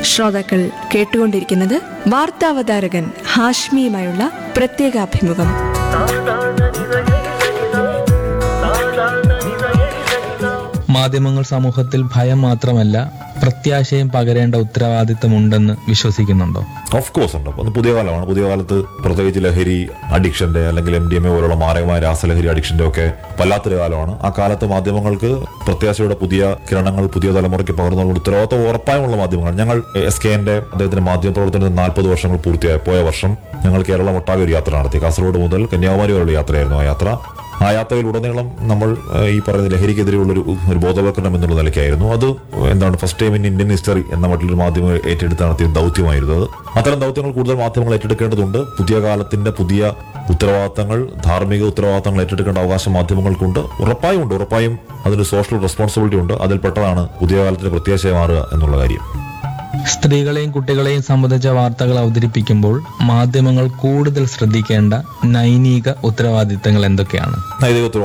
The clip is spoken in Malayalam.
ശ്രോതാക്കൾ കേട്ടുകൊണ്ടിരിക്കുന്നത് വാർത്താവതാരകൻ ഹാഷ്മിയുമായുള്ള പ്രത്യേക അഭിമുഖം മാധ്യമങ്ങൾ സമൂഹത്തിൽ ഭയം മാത്രമല്ല പ്രത്യാശയും പകരേണ്ട ഉത്തരവാദിത്തമുണ്ടെന്ന് വിശ്വസിക്കുന്നുണ്ടോ ഓഫ് കോഴ്സ് ഉണ്ട് അത് പുതിയ കാലമാണ് പുതിയ കാലത്ത് പ്രത്യേകിച്ച് ലഹരി അഡിക്ഷന്റെ അല്ലെങ്കിൽ എം ഡി എം എ പോലുള്ള മാരകമായ രാസലഹരി അഡിക്ഷന്റെ ഒക്കെ വല്ലാത്തൊരു കാലമാണ് ആ കാലത്ത് മാധ്യമങ്ങൾക്ക് പ്രത്യാശയുടെ പുതിയ കിരണങ്ങൾ പുതിയ തലമുറയ്ക്ക് പകർന്നുള്ള ഉത്തരവാദിത്വം ഉറപ്പായുമുള്ള മാധ്യമങ്ങൾ ഞങ്ങൾ എസ് കെ എന്റെ അദ്ദേഹത്തിന്റെ മാധ്യമ പ്രവർത്തനത്തിന് നാൽപ്പത് വർഷങ്ങൾ പൂർത്തിയായി പോയ വർഷം ഞങ്ങൾ കേരളം ഒട്ടാകെ ഒരു യാത്ര നടത്തി കാസർഗോഡ് മുതൽ കന്യാകുമാരി വരെയുള്ള യാത്രയായിരുന്നു ആ യാത്ര ആ യാത്രയിലുടനീളം നമ്മൾ ഏഹ്, ഈ പറയുന്ന ലഹരിക്കെതിരെയുള്ള ഒരു ഒരു ബോധവൽക്കരണം എന്നുള്ള നിലയ്ക്കായിരുന്നു അത് എന്താണ് first time in Indian history എന്ന മറ്റൊരു മാധ്യമം ഏറ്റെടുത്ത് നടത്തിയ ദൗത്യമായിരുന്നു അത് അത്തരം ദൗത്യങ്ങൾ കൂടുതൽ മാധ്യമങ്ങൾ ഏറ്റെടുക്കേണ്ടതുണ്ട് പുതിയ കാലത്തിന്റെ പുതിയ ഉത്തരവാദിത്തങ്ങൾ ധാർമ്മിക ഉത്തരവാദിത്തങ്ങൾ ഏറ്റെടുക്കേണ്ട അവകാശം മാധ്യമങ്ങൾക്കുണ്ട് ഉറപ്പായും ഉണ്ട് ഉറപ്പായും അതിന് സോഷ്യൽ റെസ്പോൺസിബിലിറ്റി ഉണ്ട് അതിൽപ്പെട്ടതാണ് പുതിയ കാലത്തിന്റെ പ്രത്യാശയെ മാറുക എന്നുള്ള കാര്യം സ്ത്രീകളെയും കുട്ടികളെയും സംബന്ധിച്ച വാർത്തകൾ അവതരിപ്പിക്കുമ്പോൾ മാധ്യമങ്ങൾ കൂടുതൽ ശ്രദ്ധിക്കേണ്ട നൈനിക ഉത്തരവാദിത്തങ്ങൾ എന്തൊക്കെയാണ് നൈതിക